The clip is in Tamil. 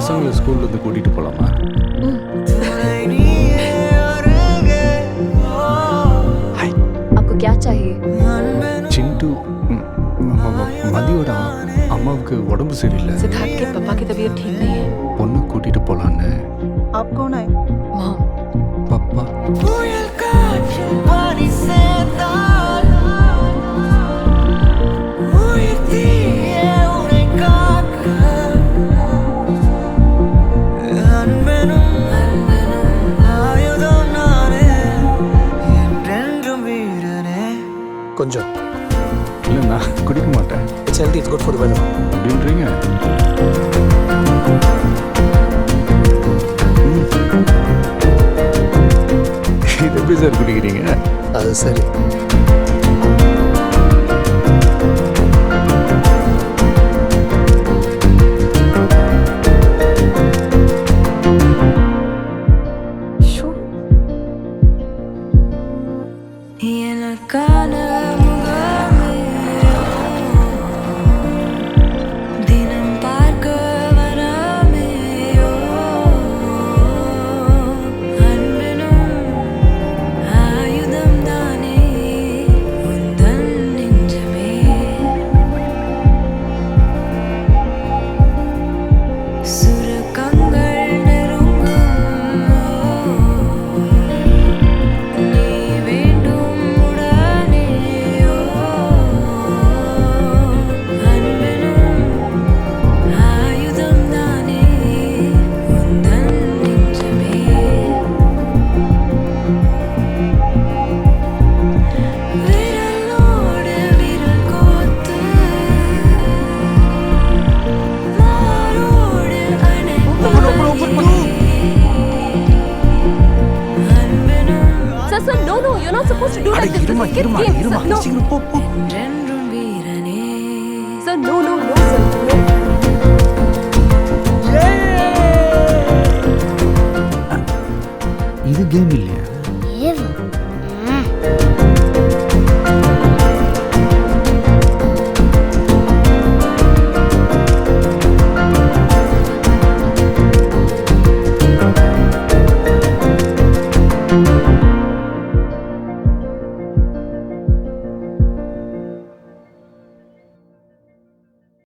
பசங்களை ஸ்கூல்ல இருந்து கூட்டிட்டு போலாமா ஹாய் आपको क्या चाहिए சிண்டு ம், ம- ம- மதியோட அம்மாவுக்கு உடம்பு சரியில்லை सिद्धार्थ के पापा की तबीयत ठीक नहीं है பொண்ணு கூட்டிட்டு போலான்னு आप कौन है मॉम பப்பா கொஞ்சம் இல்லை நான் குடிக்க மாட்டேன் it's healthy it's good for weather அப்படின்றீங்க ம். இது எப்படி சார் குடிக்கிறீங்க அது சரி எனக்கான முகமே தினம் பார்க்க வராமேயோ அன்பெனும் ஆயுதம் தானே உந்தன் நெஞ்சமே சுரக்கங்கள் நெருங்கும் நீ வேண்டும் உடனேயோ அன்பெனும் ஆயுதம் தானே உந்தன் நெஞ்சமே விரலோடு விரல் கோத்து மாரோடு அன்பெனும் sir sir no no you not supposed to do அட, लाइक दिस இருமா, இருமா.